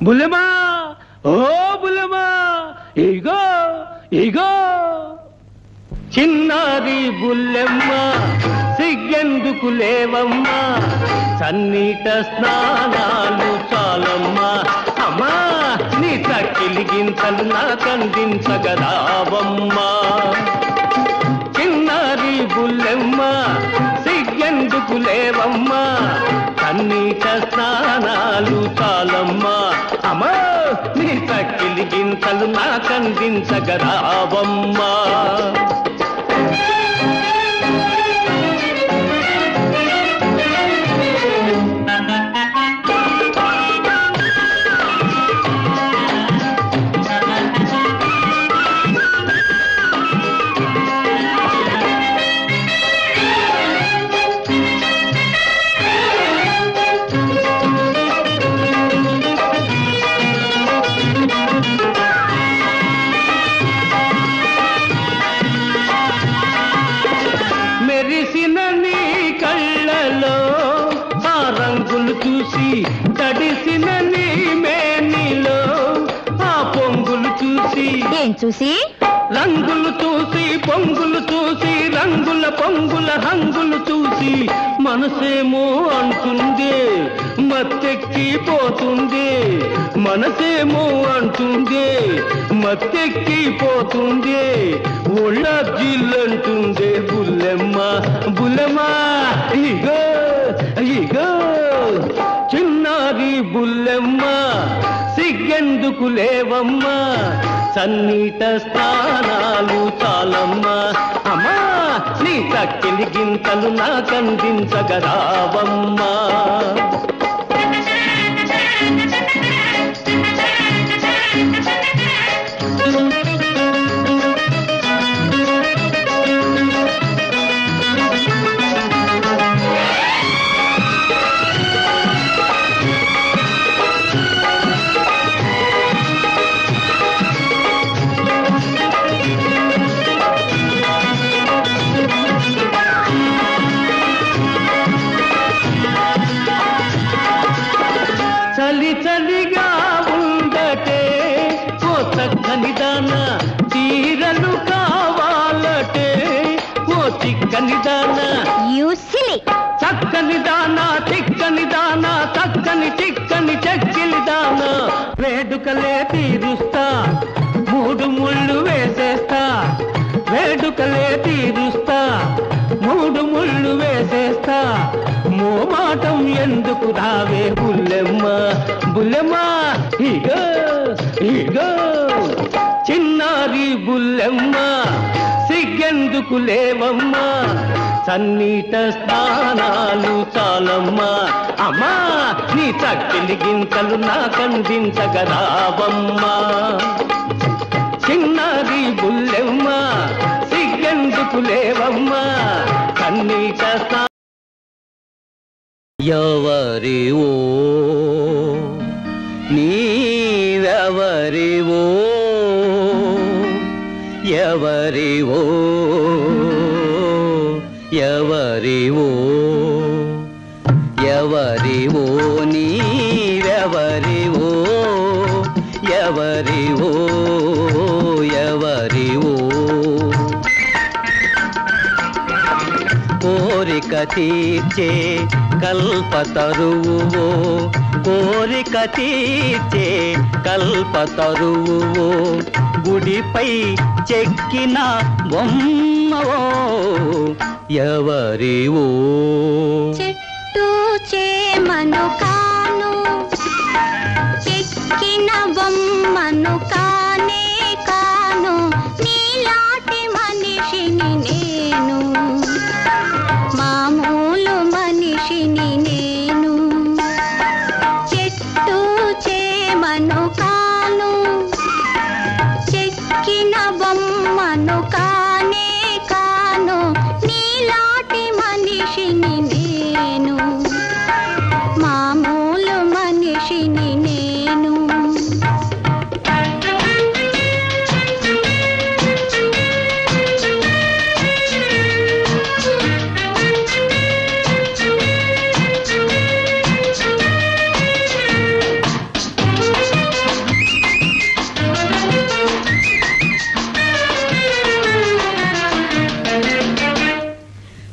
బుల్లెమా ఓ బుల్లెమా ఇగో ఇగో చిన్నారి బుల్లెమ్మ సిగ్గెందుకు లేవమ్మా సన్నీట స్నానాలు చాలమ్మా అమ్మా నీ చక్కిలి గింతలు నాకందించగరావమ్మా చిన్నారి బుల్లెమ్మ సిగ్గెందుకు లేవమ్మా కన్నీట స్నానాలు చాలమ్మా అమ్మా నీ చక్కిలి గింతలు నాకందించగరావమ్మా మెరిసిన నీ కళ్ళలో ఆ రంగులు చూసి తడిసిన నీ మేనిలో ఆ పొంగులు చూసి ఏం చూసి రంగులు చూసి పొంగులు చూసి రంగుల పొంగుల హంగులు చూసి మనసేమో అంటుంది మత్తెక్కి పోతుంది మనసేమో అంటుంది మత్తెక్కి పోతుంది ఒళ్ళ జిల్లంటుంది బుల్లెమ్మ బుల్లెమ్మ ఇగో ఇగో చిన్నారి బుల్లెమ్మ సిగ్గెందుకు లేవమ్మా సన్నీట స్నానాలు చాలమ్మా అమ్మా నీ తక్కిలి గింతలు నాకందించగరావమ్మా చలి చలిగా ఉండటే ఓ చక్కని దాన చీరలు కావాలటే ఓ చిక్కని దాన యూసిలి చక్కని దానా చిక్కని దానా చక్కని చిక్కని చెక్కిలి దానా వేడుకలే తీరుస్తా మూడు ముళ్ళు వేసేస్తా వేడుకలే తీరుస్తా మూడు ముళ్ళు వేసేస్తా మోమాటం ఎందుకు రావే బుల్లెమ్మ బుల్లెమ్మ ఇగో ఇగో చిన్నారి బుల్లెమ్మ సిగ్గెందుకు లేవమ్మా సన్నీట స్నానాలు చాలమ్మా అమ్మా నీ చక్కిలి గింతలు నాకందించగరావమ్మా చిన్నారి బుల్లెమ్మ సిగ్గెందుకు లేవమ్మా కన్నీట స్నా ఎవరివో నీవెవరివో ఎవరివో ఎవరివో ఎవరివో నీవెవరివో ఎవరివో ఎవరివో కోరిక తీర్చే కల్పతరువువో కోరిక తీర్చే కల్పతరువువో గుడిపై చెక్కిన బొమ్మవో ఎవరివో చెట్టు చేమను కాను చెక్కిన బొమ్మను కానే కాను నీలాంటి మనిషిని నేను మామూలు మనిషిని నేను చెట్టు చేమను కాను చెక్కిన బొమ్మను కానే కాను నీలాంటి మనిషిని నేను మామూలు మనిషిని నేను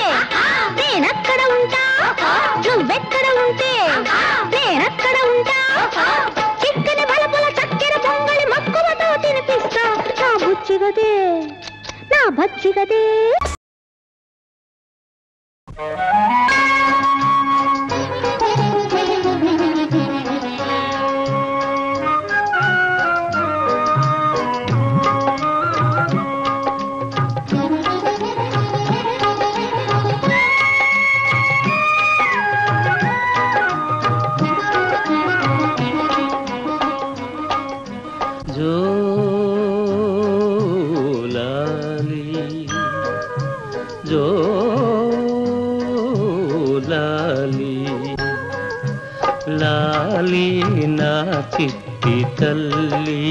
నేనక్కడ ఉంటా నువ్వెక్కడ ఉంటే నేనక్కడ ఉంటా చిక్కని బలపుల చక్కెర పొంగలి మక్కువతో తినిపిస్తా నా బుచ్చిగదే నా బచ్చిగదే జోలాలి జోలాలి లాలి నా చిట్టి తల్లి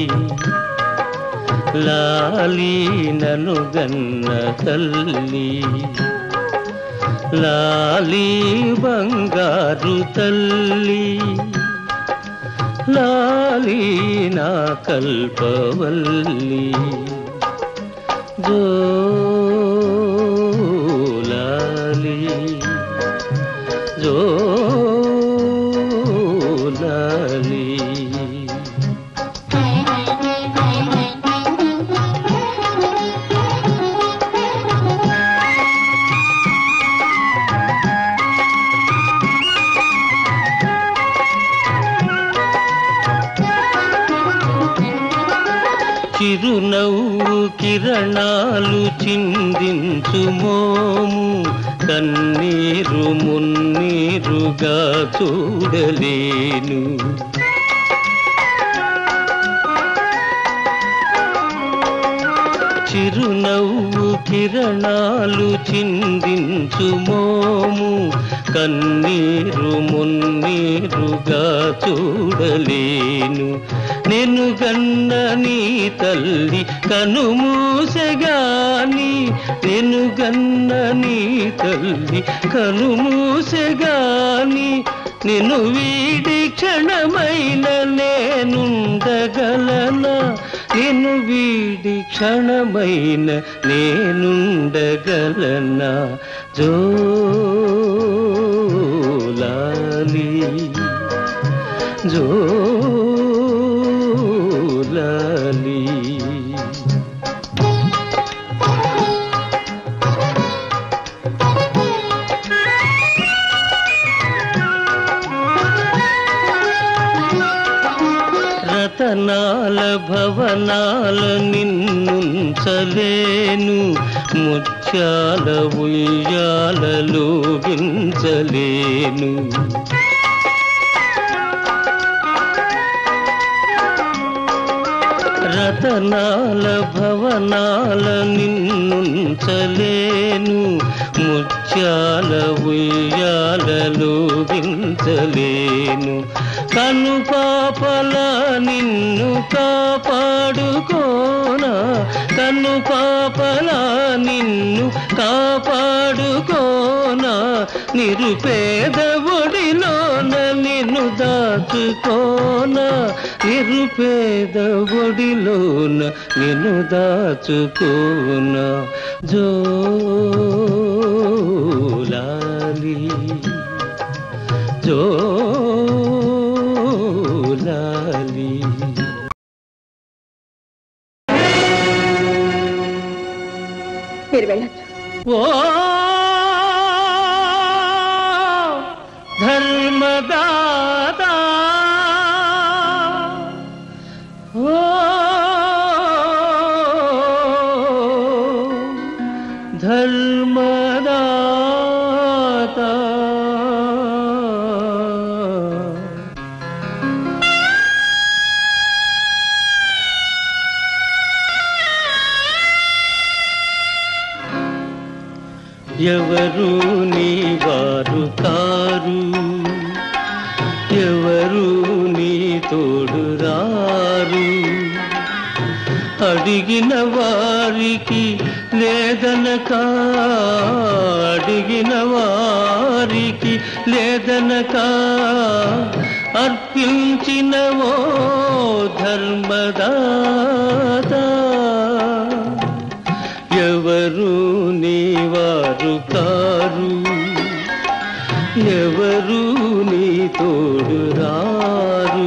లాలి నను గన్న తల్లి లాలి బంగారు తల్లి లాలి నా కల్పవల్లి జోలాలి జోలాలి చిరునవ్వు కిరణాలు చిందించు మోము కన్నీరు మున్నీరుగా చూడలేను చిరునవ్వు కిరణాలు చిందించు మోము కన్నీరు మున్నీరుగా చూడలేను నేను గన్న నీ తల్లి కనుమూసెగాని నేను గన్న నీ తల్లి కనుమూసెగాని నిన్ను వీడి క్షణమైన నేనుండగలనా నిన్ను వీడి క్షణమైన నేనుండగలనా జోలాలి జోలాలి రతనాల భవనాల నిన్నుంచలేను ముత్యాల ఉయ్యాలలో గించలేను రతనాల భవనాల నిన్నుంచలేను ముత్యాల ఉయ్యాలలో గించలేను కను పాపల నిన్ను కాపాడుకోనా కను పాపల నిన్ను కాపాడుకోనా నిరుపేద ఒడిలోన నిన్ను దాచుకోనా నిరుపేద ఒడిలోన నిన్ను దాచుకోనా జోలాలి జోలాలి మీరు వెళ్ళొచ్చు ఓ ధర్మదాత ఓ ధర్మదాత ఎవరు నీ వారు కారు ఎవరు నీ తోడు రారు అడిగిన వారికి లేదనక అడిగిన వారికి లేదనక అర్పించినవో ధర్మదాత ఎవరు నీ వారు కారు రారు ఎవరు నీ తోడు రారు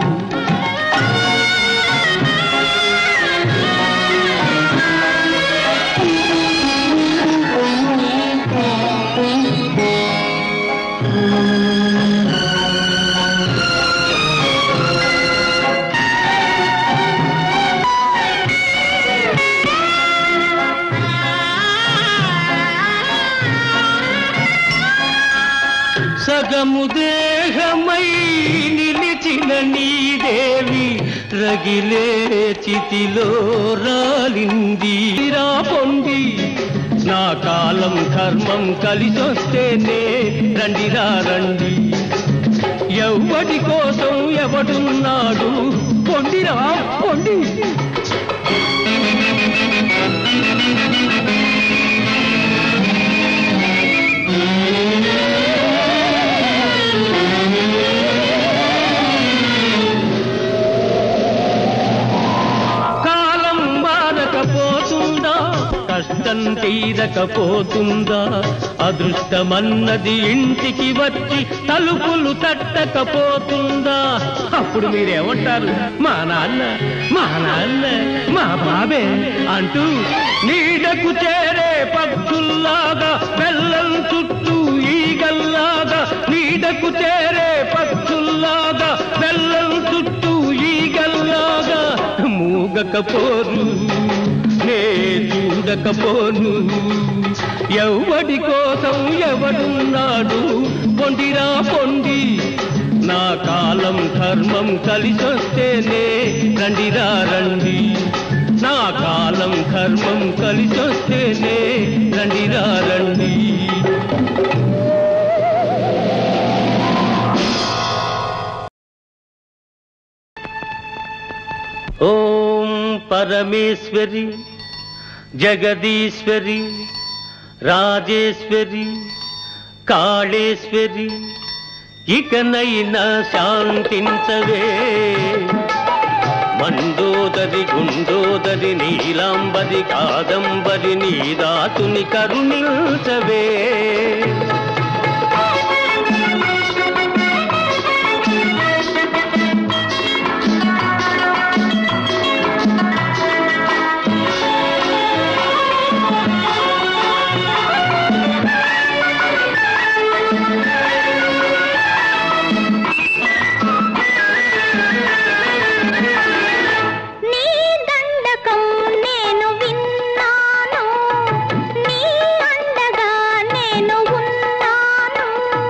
సగము దేహమై నిలిచిన నీదేవి రగిలే చితిలో రాలింది రా పొంది నా కాలం కర్మం కలిసొస్తేనే రండిరా రండి ఎవడి కోసం ఎవడున్నాడు పొండిరా పొండి కాలం మారకపోతుందా కష్టం తీరకపోతుందా అదృష్టమన్నది ఇంటికి వచ్చి తలుపులు తట్టకపోతుందా అప్పుడు మీరేమంటారు మా నాన్న మా నాన్న మా బాబే అంటూ నీడకు చేరే పక్షుల్లాగా బెల్లం చుట్టూ ఈగల్లాగా నీడకు చేరే పక్షుల్లాగా బెల్లం చుట్టూ ఈగల్లాగా మూగకపోరు నే చూడకపోను ఎవడి కోసం ఎవడున్నాడు పొండిరా పొండి నా కాలం ధర్మం కలిసొస్తేనే రండిరా రండి నా కాలం ధర్మం కలిసొస్తేనే రండిరా రండి ఓం పరమేశ్వరి జగదీశ్వరి రాజేశ్వరి కాళేశ్వరి ఇకనైనా శాంతించవే మండోదరి గుండోదరి నీలాంబరి కాదంబరి నీదాతుని కరుణించవే నీ దండకం నేను విన్నాను నీ అండగా నేను ఉన్నాను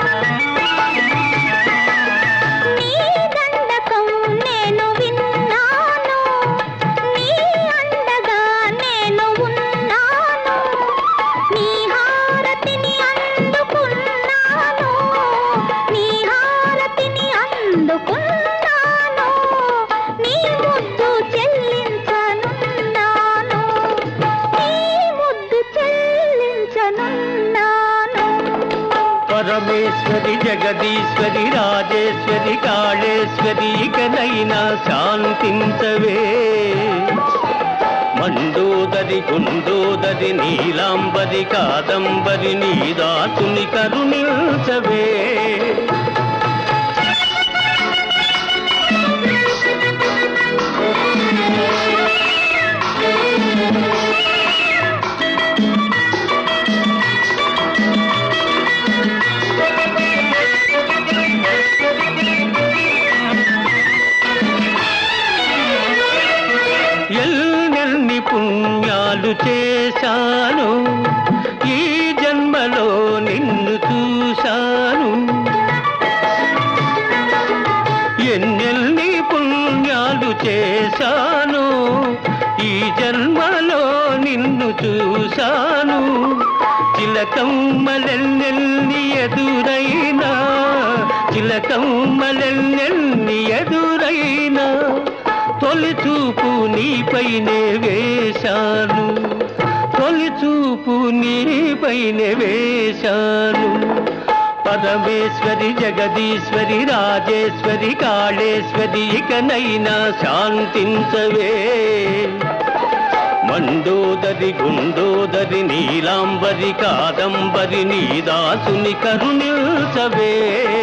నీ దండకం నేను విన్నాను నీ అండగా నేను ఉన్నాను నీ హారతిని అందుకున్నాను నీ హారతిని అందుకున్నాను నీ ముద్దు చెల్లించనున్నాను నీ ముద్దు చెల్లించనున్నాను పరమేశ్వరి జగదీశ్వరి రాజేశ్వరి కాళేశ్వరి ఇకనైనా శాంతించవే మండోదరి గుండోదరి నీలాంబరి కాదంబరి నీదాతుని కరుణించవే ఎన్నెన్ని పుణ్యాలు చేశాను ఈ జన్మలో నిన్ను చూశాను ఎన్నెన్ని పుణ్యాలు చేశాను ఈ జన్మలో నిన్ను చూశాను చిలకమ్మలెన్నెల్ని ఎదురైనా చిలకమ్మలెన్నెల్ని ఎదురైనా తొలి చూపు నీపైనే వేశాను తొలి చూపు నీపైనే వేశాను పరమేశ్వరి జగదీశ్వరి రాజేశ్వరి కాళేశ్వరి ఇకనైనా శాంతించవే మండోదరి గుండోదరి నీలాంబరి కాదంబరి నీ దాసుని కరుణించవే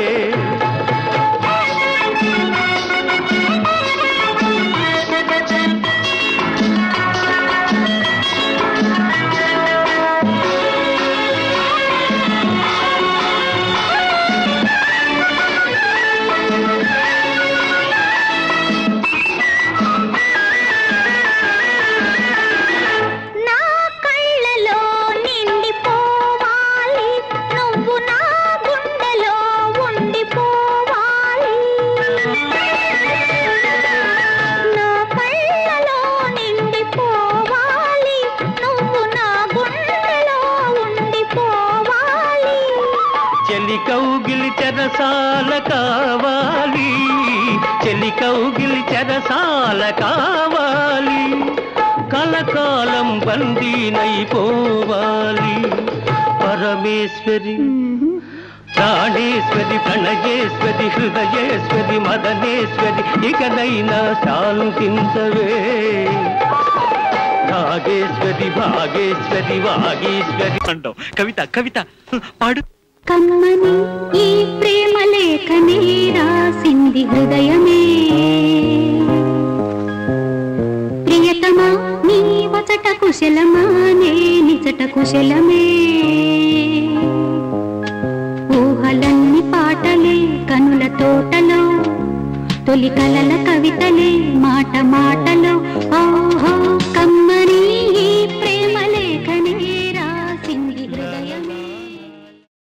నా కళ్ళలో నిండిపోవాలి నువ్వు నా గుండెలో ఉండిపోవాలి నా కళ్ళలో నిండిపోవాలి నువ్వు నా గుండెలో ఉండిపోవాలి చెలి కౌగిలి చెరసాల కావాలి చెలి కౌగిలి చెరసాల కావాలి కలకాలం బందీనైపోవాలి పరమేశ్వరి ప్రాణేశ్వరి ప్రణయేశ్వరి హృదయేశ్వరి మదనేశ్వరి ఇకనైనా శాంతించవే నాగేశ్వరి భాగేశ్వరి వాగేశ్వరి అంటావు కవిత కవిత పాడు కమ్మని ఈ ప్రేమ లేఖనే రాసింది హృదయమే ప్రియతమా నీ వచట కుశలమా నే నిచట కుశలమే ఊహలన్ని పాటలే కనుల తోటలో తొలి కలల కవితలే మాట మాట